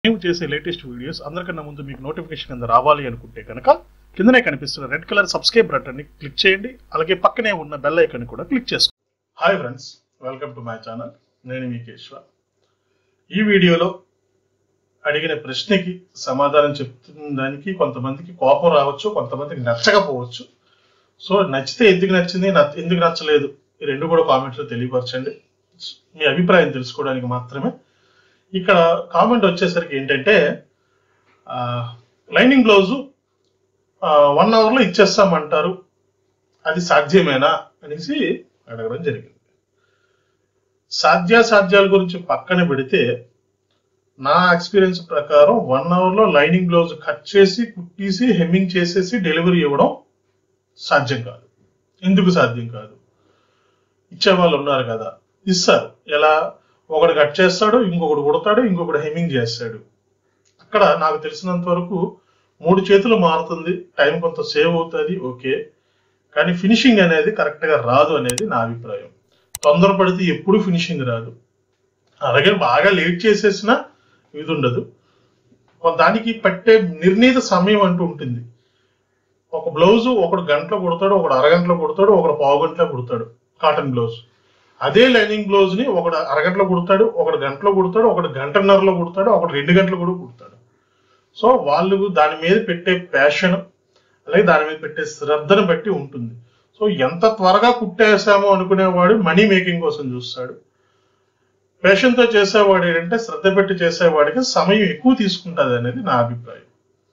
మేము చేసే latest videos అందరికన్నా ముందు మీకు నోటిఫికేషన్ కింద రావాలి అనుకుంటే కనుక కిందనే కనిపిస్తున్న రెడ్ కలర్ సబ్స్క్రైబ్ బటన్ ని క్లిక్ చేయండి అలాగే పక్కనే ఉన్న బెల్ ఐకాన్ కూడా క్లిక్ చేసుకోండి hi friends welcome to my channel నేను మీ కేశ్వ ఈ వీడియోలో అడిగిన ప్రశ్నకి సమాధానం చెప్తున్న దానికి కొంతమందికి కోపం రావచ్చు కొంతమందికి నచ్చకపోవచ్చు సో నచ్చితే ఎందుకు నచ్చింది నచ్చ- ఎందుకు నచ్చలేదు ఈ రెండు కూడా కామెంట్స్లో తెలియపరచండి మీ అభిప్రాయం తెలుసుకోవడానికి మాత్రమే ఇక్కడ కామెంట్ వచ్చేసరికి ఏంటంటే ఆ, లైనింగ్ బ్లౌజు వన్ అవర్లో ఇచ్చేస్తామంటారు అది సాధ్యమేనా అనేసి అడగడం జరిగింది సాధ్యాసాధ్యాల గురించి పక్కన పెడితే నా ఎక్స్పీరియన్స్ ప్రకారం వన్ అవర్లో లైనింగ్ బ్లౌజ్ కట్ చేసి కుట్టేసి హెమ్మింగ్ చేసేసి డెలివరీ ఇవ్వడం సాధ్యం కాదు ఎందుకు సాధ్యం కాదు ఇచ్చే వాళ్ళు ఉన్నారు కదా ఇస్తారు ఎలా ఒకడు కట్ చేస్తాడు ఇంకొకడు కుడతాడు ఇంకొకడు హెమ్మింగ్ చేస్తాడు అక్కడ నాకు తెలిసినంత వరకు మూడు చేతులు మారుతుంది టైం కొంత సేవ్ అవుతుంది ఓకే కానీ ఫినిషింగ్ అనేది కరెక్ట్ గా రాదు అనేది నా అభిప్రాయం తొందరపడితే ఎప్పుడు ఫినిషింగ్ రాదు అలాగే బాగా లేట్ చేసేసిన ఇది ఉండదు కొంత దానికి పట్టే నిర్ణీత సమయం అంటూ ఉంటుంది ఒక బ్లౌజ్ ఒకడు గంటలో కుడతాడు ఒకడు అరగంటలో కుడతాడు ఒకడు పావు గంటలో కుడతాడు కాటన్ బ్లౌజ్ అదే లైనింగ్ బ్లౌజ్ ని ఒకడు అరగంటలో కుడతాడు ఒకడు గంటలో కుడతాడు ఒకడు గంటన్నరలో కుడతాడు ఒకడు రెండు గంటలు కూడా కుడతాడు సో వాళ్ళు దాని మీద పెట్టే ప్యాషన్ అలాగే దాని మీద పెట్టే శ్రద్ధను బట్టి ఉంటుంది సో ఎంత త్వరగా కుట్టేసామో అనుకునేవాడు మనీ మేకింగ్ కోసం చూస్తాడు ప్యాషన్ తో చేసేవాడు ఏంటంటే శ్రద్ధ పెట్టి చేసేవాడికి సమయం ఎక్కువ తీసుకుంటుంది అనేది నా అభిప్రాయం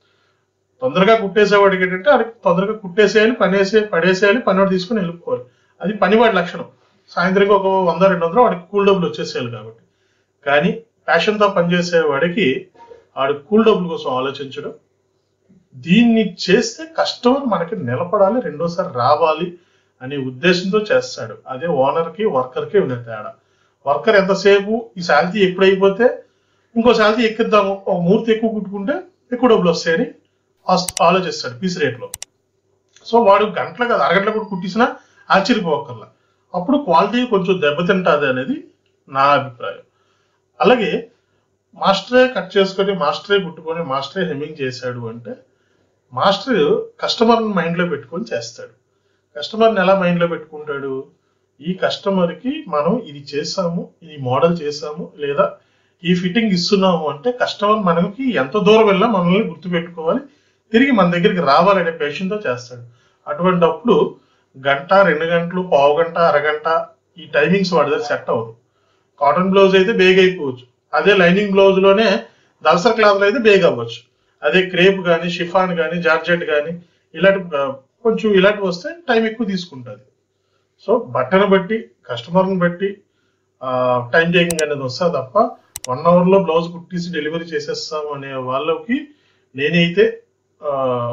తొందరగా కుట్టేసేవాడికి ఏంటంటే అది తొందరగా కుట్టేసేయాలి పనేసే పడేసేయాలి పనివాడు తీసుకుని వెళ్ళిపోవాలి అది పనివాడి లక్షణం సాయంత్రం ఒక వంద రెండు వందలు వాడికి కూల్ డబ్బులు వచ్చేసేయాలి కాబట్టి కానీ ప్యాషన్తో పనిచేసే వాడికి వాడు కూల్ డబ్బుల కోసం ఆలోచించడం దీన్ని చేస్తే కస్టమర్ మనకి నిలబడాలి రెండోసారి రావాలి అనే ఉద్దేశంతో చేస్తాడు అదే ఓనర్కి వర్కర్కి ఉన్న తేడా వర్కర్ ఎంతసేపు ఈ శాలరీ ఎప్పుడైపోతే ఇంకో శాలరీ ఎక్కిద్దాము ఒక మూర్తి ఎక్కువ కుట్టుకుంటే ఎక్కువ డబ్బులు వస్తాయని ఆస్- ఆలోచిస్తాడు పీస్ రేట్లో సో వాడు గంటల కాదు అరగంటల కూడా కుట్టిసినా ఆశ్చర్యపోకర్లా అప్పుడు క్వాలిటీ కొంచెం దెబ్బతింటుంది అనేది నా అభిప్రాయం అలాగే మాస్టరే కట్ చేసుకొని మాస్టరే కుట్టుకొని మాస్టరే హెమ్మింగ్ చేశాడు అంటే మాస్టర్ కస్టమర్ మైండ్లో పెట్టుకొని చేస్తాడు కస్టమర్ని ఎలా మైండ్లో పెట్టుకుంటాడు ఈ కస్టమర్కి మనం ఇది చేసాము ఈ మోడల్ చేసాము లేదా ఈ ఫిట్టింగ్ ఇస్తున్నాము అంటే కస్టమర్ మనకి ఎంత దూరం వెళ్ళినా మనల్ని గుర్తుపెట్టుకోవాలి తిరిగి మన దగ్గరికి రావాలనే పేషెంట్తో చేస్తాడు అటువంటి అప్పుడు గంట రెండు గంటలు పావు గంట అరగంట ఈ టైమింగ్స్ వాడి దగ్గర సెట్ అవ్వదు కాటన్ బ్లౌజ్ అయితే బేగ్ అయిపోవచ్చు అదే లైనింగ్ బ్లౌజ్ లోనే దల్సర్ క్లాత్లు అయితే బేగ్ అవ్వచ్చు అదే క్రేప్ కానీ షిఫాన్ కానీ జార్జెట్ కానీ ఇలాంటి ఆ, కొంచెం ఇలాంటివి వస్తే టైం ఎక్కువ తీసుకుంటుంది సో బట్టను బట్టి కస్టమర్ని బట్టి టైం టేకింగ్ అనేది వస్తుంది తప్ప వన్ అవర్లో బ్లౌజ్ కుట్టేసి డెలివరీ చేసేస్తాము అనే వాళ్ళకి నేనైతే ఆ,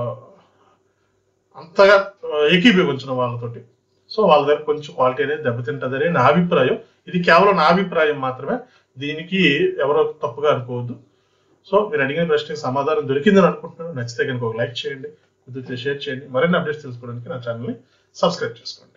అంతగా ఆ, ఏకీభవించిన వాళ్ళతోటి సో వాళ్ళ దగ్గర కొంచెం క్వాలిటీ అనేది దెబ్బతింటదని నా అభిప్రాయం ఇది కేవలం నా అభిప్రాయం మాత్రమే దీనికి ఎవరో తప్పుగా అనుకోవద్దు సో మీరు అడిగిన ప్రశ్నకి సమాధానం దొరికిందని అనుకుంటున్నాను నచ్చితే కనుక ఒక లైక్ చేయండి కుదిరితే షేర్ చేయండి మరిన్ని అప్డేట్స్ తెలుసుకోవడానికి నా ఛానల్ని సబ్స్క్రైబ్ చేసుకోండి